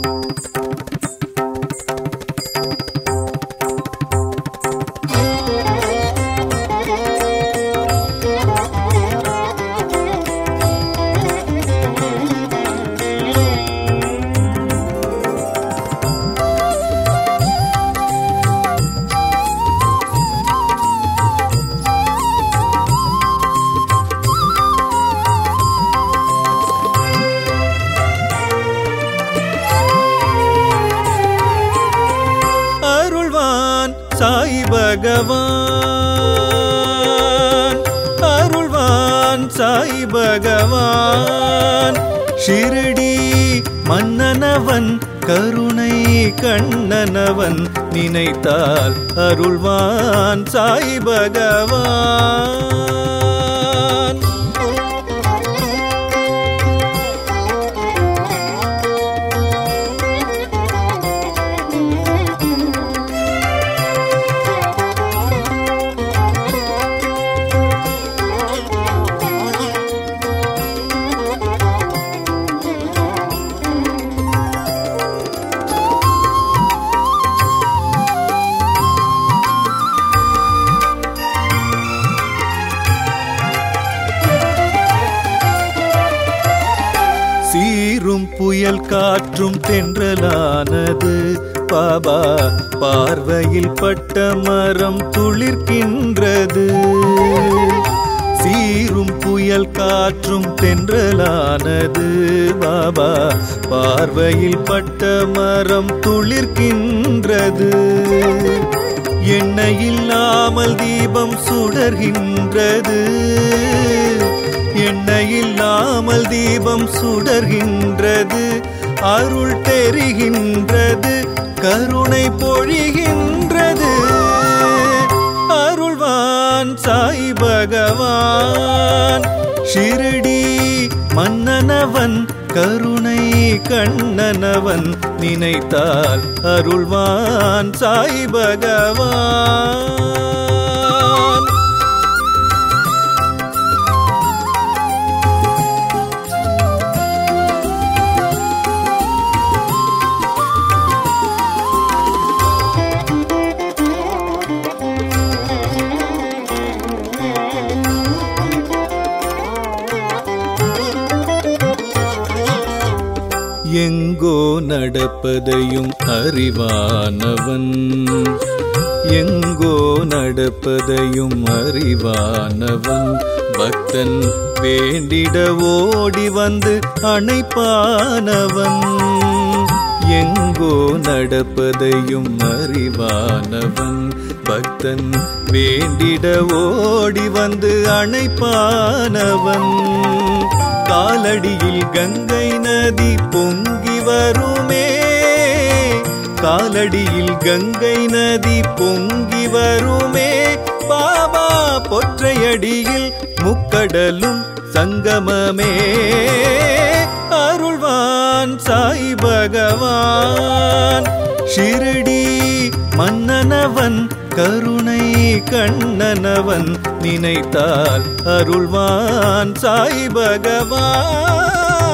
அருள்வான் சாய் பகவான் அருள்வான் சாய் பகவான் ஷிரடி மன்னனவன் கருணை கண்ணனவன் நினைத்தால் அருள்வான் சாய் பகவான் சீரும் புயல் காற்றும் தென்றலானது பாபா பார்வையில் பட்ட மரம் துளிர்க்கின்றது சீரும் புயல் காற்றும் தென்றலானது பாபா பார்வையில் பட்ட மரம் துளிர்க்கின்றது எண்ணெய் இல்லாமல் தீபம் சுடர்கின்றது எண்ணெய் இல்லாமல் தீபம் சுடர்கின்றது அருள் தெரிகின்றது கருணை பொழிகின்றது அருள்வான் சாய் பகவான் ஷிரடி மன்னனவன் கருணை கண்ணனவன் நினைத்தால் அருள்வான் சாய் பகவான் எங்கோ நடப்பதையும் அறிவானவன் எங்கோ நடப்பதையும் அறிவானவன் பக்தன் வேண்டிட ஓடி வந்து அணைப்பானவன் எங்கோ நடப்பதையும் அறிவானவன் பக்தன் வேண்டிட ஓடி வந்து அணைப்பானவன் காலடியில் கங்கை நதி பொங்கி வருமே காலடியில் கங்கை நதி பொங்கி வருமே பாபா பொற்றையடியில் முக்கடலும் சங்கமமே அருள்வான் சாய் பகவான் ஷிரடி மன்னனவன் கருணை கண்ணனவன் நினைத்தால் அருள்வான் சாய் பகவான்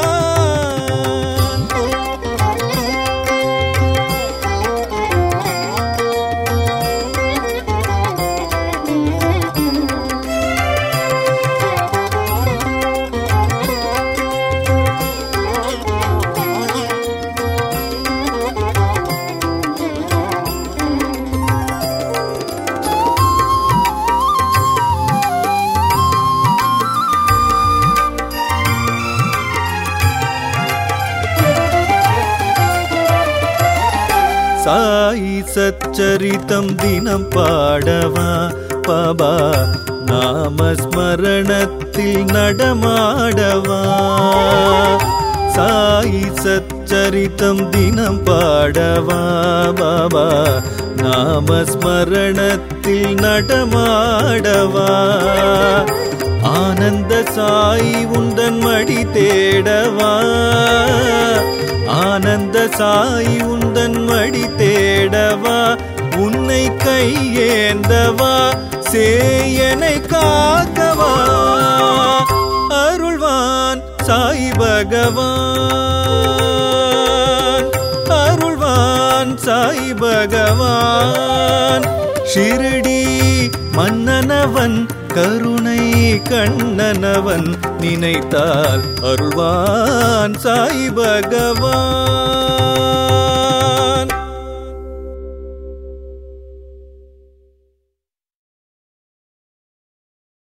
சாய் சச்சரித்தம் தினம் பாடவா பாபா நாமஸ்மரணத்தில் நடமாடவா சாய் சச்சரித்தம் தினம் பாடவா பாபா நாமஸ்மரணத்தில் நடமாடவா ஆனந்த சாய் உந்தன் மடி தேடவா ஆனந்த சாய் உந்தன் மடி தேடவா உன்னை கையேந்தவா சேயனை காக்கவா அருள்வான் சாய் பகவான் சாய் பகவான் ஷிரடி மன்னனவன் கருணை கண்ணனவன் நினைத்தால் அருள்வான் சாய் பகவான்